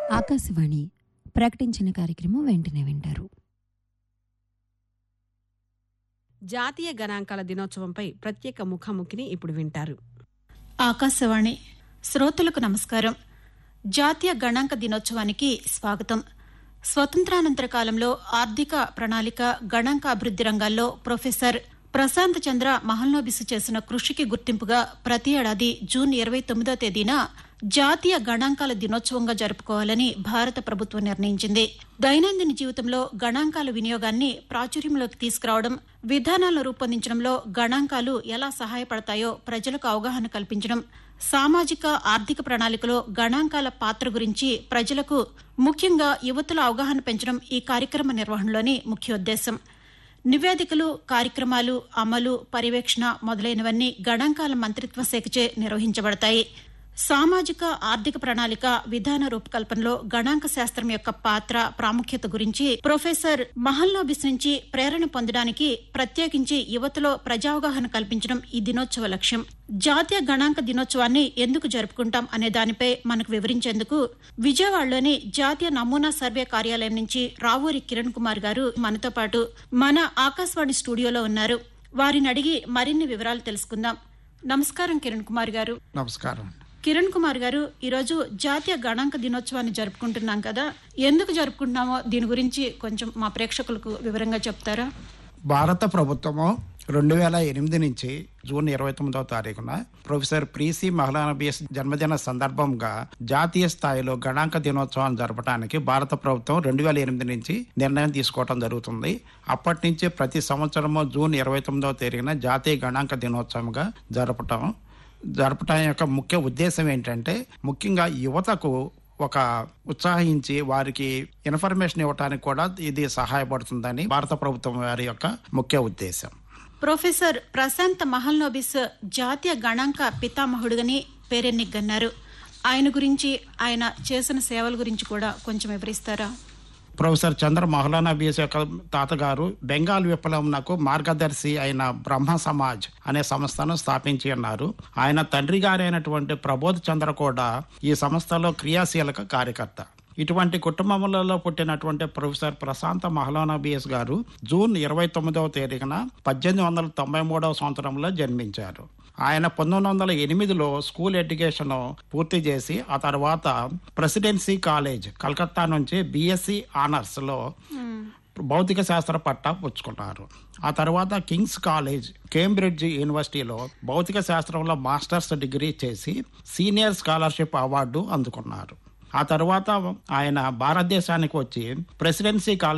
ఆకాశవాణి ప్రకటించిన కార్యక్రమం వెంటనే వింటారు జాతీయ గణాంకాల దినోత్సవంపై ప్రత్యేక ముఖాముఖిని ఇప్పుడు వింటారు ఆకాశవాణి శ్రోతలకు నమస్కారం జాతీయ గణాంక దినోత్సవానికి స్వాగతం స్వతంత్రానంతర కాలంలో ఆర్థిక ప్రణాళిక గణాంక అభివృద్ది రంగాల్లో ప్రొఫెసర్ ప్రశాంత్ చంద్ర మహల్నోబిస్ చేసిన కృషికి గుర్తింపుగా ప్రతి ఏడాది జూన్ ఇరవై తొమ్మిదో తేదీన జాతీయ గణాంకాల దినోత్సవంగా జరుపుకోవాలని భారత ప్రభుత్వం నిర్ణయించింది దైనందిన జీవితంలో గణాంకాల వినియోగాన్ని ప్రాచుర్యంలోకి తీసుకురావడం విధానాలను రూపొందించడంలో గణాంకాలు ఎలా సహాయపడతాయో ప్రజలకు అవగాహన కల్పించడం సామాజిక ఆర్థిక ప్రణాళికలో గణాంకాల పాత్ర గురించి ప్రజలకు ముఖ్యంగా యువతల అవగాహన పెంచడం ఈ కార్యక్రమ నిర్వహణలోని ముఖ్యోద్దేశం నివేదికలు కార్యక్రమాలు అమలు పర్యవేక్షణ మొదలైనవన్నీ గణాంకాల మంత్రిత్వ శాఖచే నిర్వహించబడతాయి సామాజిక ఆర్థిక ప్రణాళిక విధాన రూపకల్పనలో గణాంక శాస్త్రం యొక్క పాత్ర ప్రాముఖ్యత గురించి ప్రొఫెసర్ మహల్నోబిస్ నుంచి ప్రేరణ పొందడానికి ప్రత్యేకించి యువతలో ప్రజావగాహన కల్పించడం ఈ దినోత్సవ లక్ష్యం జాతీయ గణాంక దినోత్సవాన్ని ఎందుకు జరుపుకుంటాం అనే దానిపై మనకు వివరించేందుకు విజయవాడలోని జాతీయ నమూనా సర్వే కార్యాలయం నుంచి రావూరి కిరణ్ కుమార్ గారు మనతో పాటు మన ఆకాశవాణి స్టూడియోలో ఉన్నారు వారిని అడిగి మరిన్ని వివరాలు తెలుసుకుందాం నమస్కారం కిరణ్ కుమార్ గారు నమస్కారం కిరణ్ కుమార్ గారు ఈరోజు జాతీయ గణాంక దినోత్సవాన్ని జరుపుకుంటున్నాం కదా ఎందుకు జరుపుకుంటున్నామో దీని గురించి కొంచెం మా ప్రేక్షకులకు వివరంగా చెప్తారా భారత ప్రభుత్వము రెండు వేల ఎనిమిది నుంచి జూన్ ఇరవై తొమ్మిదవ తారీఖున ప్రొఫెసర్ ప్రీసి మహలానబియస్ జన్మదిన సందర్భంగా జాతీయ స్థాయిలో గణాంక దినోత్సవం జరపడానికి భారత ప్రభుత్వం రెండు వేల ఎనిమిది నుంచి నిర్ణయం తీసుకోవడం జరుగుతుంది అప్పటి నుంచి ప్రతి సంవత్సరము జూన్ ఇరవై తొమ్మిదవ తేదీన జాతీయ గణాంక దినోత్సవంగా జరపటం జరపటం యొక్క ముఖ్య ఉద్దేశం ఏంటంటే ముఖ్యంగా యువతకు ఒక ఉత్సాహించి వారికి ఇన్ఫర్మేషన్ ఇవ్వడానికి కూడా ఇది సహాయపడుతుందని భారత ప్రభుత్వం వారి యొక్క ముఖ్య ఉద్దేశం ప్రొఫెసర్ ప్రశాంత్ మహల్నోబిస్ జాతీయ గణాంక పితామహుడుగని పేరెన్నికన్నారు ఆయన గురించి ఆయన చేసిన సేవల గురించి కూడా కొంచెం వివరిస్తారా ప్రొఫెసర్ చంద్ర మౌలానా బీఎస్ యొక్క తాతగారు బెంగాల్ విప్లవంకు మార్గదర్శి అయిన బ్రహ్మ సమాజ్ అనే సంస్థను స్థాపించి ఉన్నారు ఆయన తండ్రి గారైనటువంటి ప్రబోధ్ చంద్ర కూడా ఈ సంస్థలో క్రియాశీలక కార్యకర్త ఇటువంటి కుటుంబములలో పుట్టినటువంటి ప్రొఫెసర్ ప్రశాంత మహలానా బిఎస్ గారు జూన్ ఇరవై తొమ్మిదవ తేదీన పద్దెనిమిది వందల తొంభై మూడవ సంవత్సరంలో జన్మించారు ఆయన పంతొమ్మిది వందల ఎనిమిదిలో స్కూల్ ఎడ్యుకేషన్ పూర్తి చేసి ఆ తర్వాత ప్రెసిడెన్సీ కాలేజ్ కలకత్తా నుంచి బీఎస్సీ ఆనర్స్లో భౌతిక శాస్త్ర పట్టా పుచ్చుకున్నారు ఆ తర్వాత కింగ్స్ కాలేజ్ కేంబ్రిడ్జ్ యూనివర్సిటీలో భౌతిక శాస్త్రంలో మాస్టర్స్ డిగ్రీ చేసి సీనియర్ స్కాలర్షిప్ అవార్డు అందుకున్నారు ఆ తర్వాత ఆయన భారతదేశానికి వచ్చి ప్రెసిడెన్సీ కాలేజ్